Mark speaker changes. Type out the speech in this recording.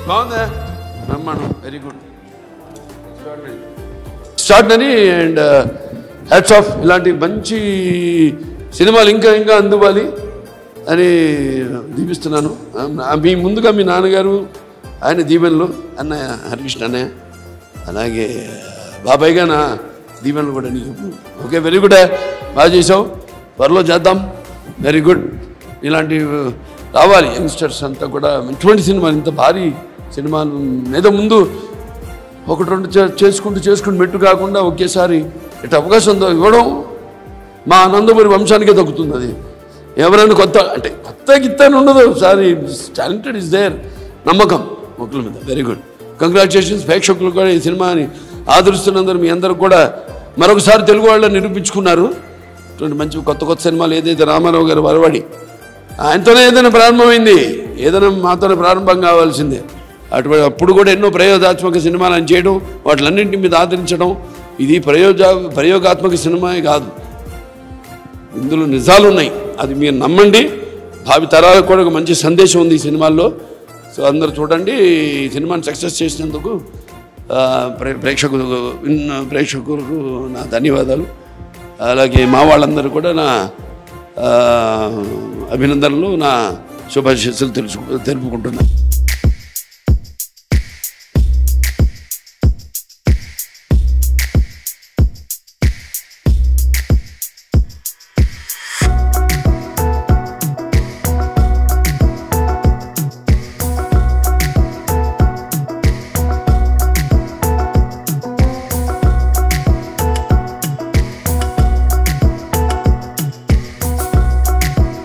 Speaker 1: బాగుందా బ్రహ్మాండం very good extraordinary and hats off ఇలాంటి మంచి సినిమాలు ఇంకా ఇంకా అందువాలి అని దీవిస్తున్నాను ఆ, మీ ముందుగా మీ నాన్నగారు ఆయన దీవెనలు అన్నయ్య హరికృష్ణ అన్నయ్య అలాగే బాబాయ్గా నా దీవెనలు కూడా నీకు ఓకే వెరీ గుడ్ బాగా చేసావు త్వరలో చేద్దాం వెరీ గుడ్ ఇలాంటి రావాలి యంగ్స్టర్స్ అంతా కూడా ఇటువంటి సినిమాలు ఇంత భారీ సినిమాలు ఏదో ముందు ఒకటి రెండు చే- చేసుకుంటూ చేసుకుంటూ మెట్టు కాకుండా ఒకేసారి ఇటు అవకాశం దో- ఇవ్వడం మా ఆనందపురి వంశానికే దక్కుతుంది అది ఎవరైనా కొత్త అంటే కొత్త గిత్త అని ఉండదు సారీ టాలెంటెడ్ ఇస్ దేర్ నమ్మకం మొక్కల మీద వెరీ గుడ్ కంగ్రాచులేషన్స్ ప్రేక్షకులు కూడా ఈ సినిమాని ఆదరిస్తున్నందుకు మీ అందరూ కూడా మరొకసారి తెలుగు వాళ్ళని నిరూపించుకున్నారు ఇటువంటి మంచి కొత్త కొత్త సినిమాలు ఏదైతే రామారావు గారు వరవడి ఆయనతోనే ఏదైనా ప్రారంభమైంది ఏదైనా మాతోనే ప్రారంభం కావాల్సిందే అటువంటి అప్పుడు కూడా ఎన్నో ప్రయోగాత్మక సినిమాలు ఆయన చేయడం వాటిలన్నింటి మీద ఆదరించడం ఇది ప్రయోజ ప్రయోగాత్మక సినిమాయే కాదు ఇందులో నిజాలు ఉన్నాయి అది మీరు నమ్మండి భావి తరాలకు కూడా ఒక మంచి సందేశం ఉంది ఈ సినిమాల్లో సో అందరూ చూడండి ఈ సినిమాని సక్సెస్ చేసినందుకు ఆ, ప్రే ప్రేక్షకులు విన్న ప్రేక్షకులకు నా ధన్యవాదాలు అలాగే మా వాళ్ళందరూ కూడా నా ఆ, అభినందనలు నా శుభాశీస్సులు తెలుసు తెలుపుకుంటున్నాను